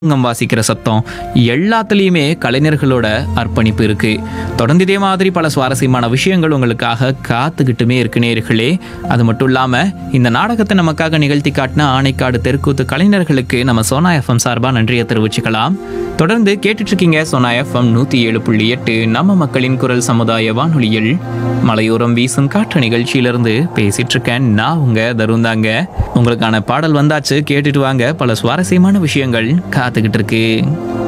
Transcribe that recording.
மிருதங்கம் வாசிக்கிற சத்தம் எல்லாத்துலேயுமே கலைஞர்களோட அர்ப்பணிப்பு இருக்கு தொடர்ந்து இதே மாதிரி பல சுவாரஸ்யமான விஷயங்கள் உங்களுக்காக காத்துக்கிட்டுமே இருக்கு நேர்களே அது மட்டும் இல்லாம இந்த நாடகத்தை நமக்காக நிகழ்த்தி காட்டின ஆணைக்காடு தெருக்கூத்து கலைஞர்களுக்கு நம்ம சோனா எஃப்எம் சார்பா நன்றியை தெரிவிச்சுக்கலாம் தொடர்ந்து கேட்டுட்டு இருக்கீங்க சோனா எஃப்எம் நூத்தி ஏழு புள்ளி எட்டு நம்ம மக்களின் குரல் சமுதாய வானொலியில் மலையோரம் வீசும் காற்று நிகழ்ச்சியிலிருந்து பேசிட்டு இருக்கேன் நான் உங்க தருந்தாங்க உங்களுக்கான பாடல் வந்தாச்சு கேட்டுட்டு வாங்க பல சுவாரஸ்யமான விஷயங்கள் காத்துக்கிட்டு இருக்கு